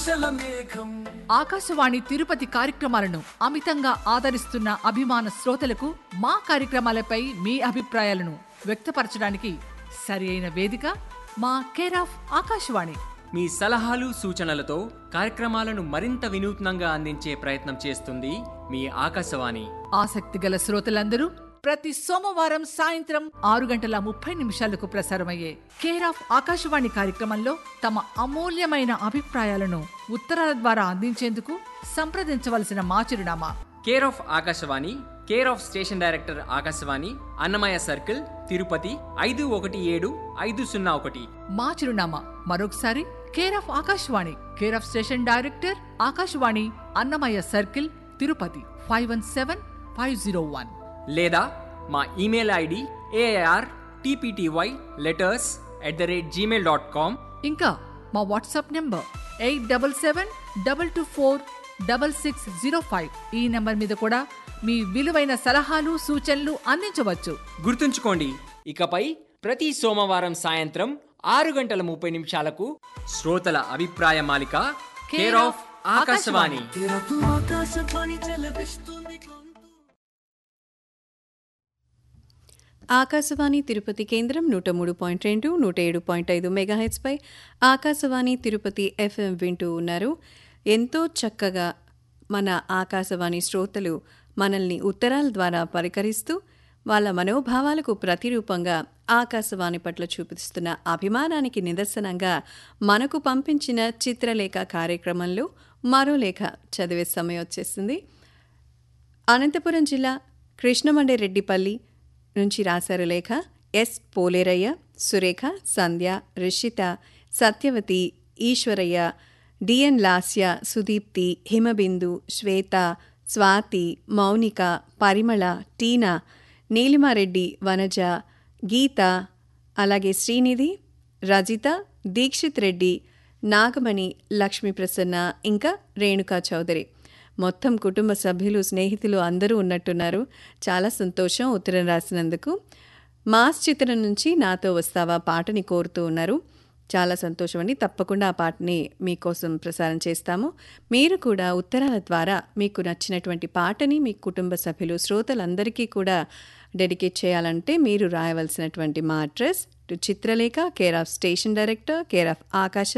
ఆశల మేఘం ఆకాశవాణి తిరుపతి కార్యక్రమాలను అమితంగా ఆదరిస్తున్న అభిమాన శ్రోతలకు మా కార్యక్రమాలపై మీ అభిప్రాయాలను వ్యక్తపరచడానికి సరి అయిన వేదిక మా కేర్ ఆఫ్ ఆకాశవాణి మీ సలహాలు సూచనలతో కార్యక్రమాలను మరింత వినూత్నంగా అందించే ప్రయత్నం చేస్తుంది మీ ఆకాశవాణి ఆసక్తి గల శ్రోతలందరూ ప్రతి సోమవారం సాయంత్రం ఆరు గంటల ముప్పై నిమిషాలకు ప్రసారమయ్యే కేర్ ఆఫ్ ఆకాశవాణి కార్యక్రమంలో తమ అమూల్యమైన అభిప్రాయాలను ఉత్తరాల ద్వారా అందించేందుకు సంప్రదించవలసిన మా చిరునామా care of Akashvani care of station director Akashvani Annamayya circle Tirupati ఐదు ఒకటి ఏడు ఐదు సున్నా ఒకటి మా చిరునామా మరొకసారి care of Akashvani care of station director Akashvani Annamayya circle Tirupati five one seven five zero one లేదా మా email ID AR TPTY letters at the rate gmail dot com ఇంకా మా WhatsApp number eight double seven double two four double six zero five ఈ number మీద కూడా మీ విలువైన సలహాలు సూచనలు అందించవచ్చు గుర్తుంచుకోండి ఇకపై ప్రతి సోమవారం సాయంత్రం ఆరు గంటల ముప్పై నిమిషాలకు శ్రోతల అభిప్రాయ మాలిక కేర్ ఆఫ్ ఆకాశవాణి తెరకు ఆకాశవాణి చెలపిస్తుంది గొంతు ఆకాశవాణి తిరుపతి కేంద్రం నూట మూడు పాయింట్ రెండు నూట ఏడు పాయింట్ ఐదు మెగాహెట్స్పై ఆకాశవాణి తిరుపతి ఎఫ్ఎం వింటూ ఉన్నారు ఎంతో చక్కగా మన ఆకాశవాణి శ్రోతలు మనల్ని ఉత్తరాల ద్వారా పరికరిస్తూ వాళ్ళ మనోభావాలకు ప్రతిరూపంగా ఆకాశవాణి పట్ల చూపిస్తున్న అభిమానానికి నిదర్శనంగా మనకు పంపించిన చిత్రలేఖ కార్యక్రమంలో మరో లేఖ చదివే సమయం వచ్చేసింది అనంతపురం జిల్లా కృష్ణమండరెడ్డిపల్లి నుంచి రాశారు లేఖ ఎస్ పోలేరయ్య సురేఖ సంధ్య రిషిత సత్యవతి ఈశ్వరయ్య డిఎన్ లాస్య సుదీప్తి హిమబిందు శ్వేత స్వాతి మౌనిక పరిమళ టీనా నీలిమారెడ్డి వనజ గీత అలాగే శ్రీనిధి రజిత దీక్షిత్ రెడ్డి నాగమణి లక్ష్మీ ప్రసన్న ఇంకా రేణుకా చౌదరి మొత్తం కుటుంబ సభ్యులు స్నేహితులు అందరూ ఉన్నట్టున్నారు చాలా సంతోషం ఉత్తరం రాసినందుకు మాస్ చిత్రం నుంచి నాతో వస్తావా పాటని కోరుతూ ఉన్నారు చాలా సంతోషం అండి తప్పకుండా ఆ పాటని మీకోసం ప్రసారం చేస్తాము మీరు కూడా ఉత్తరాల ద్వారా మీకు నచ్చినటువంటి పాటని మీ కుటుంబ సభ్యులు శ్రోతలందరికీ కూడా డెడికేట్ చేయాలంటే మీరు రాయవలసినటువంటి మా address to Chitralekha care of station director care of ఆకాశ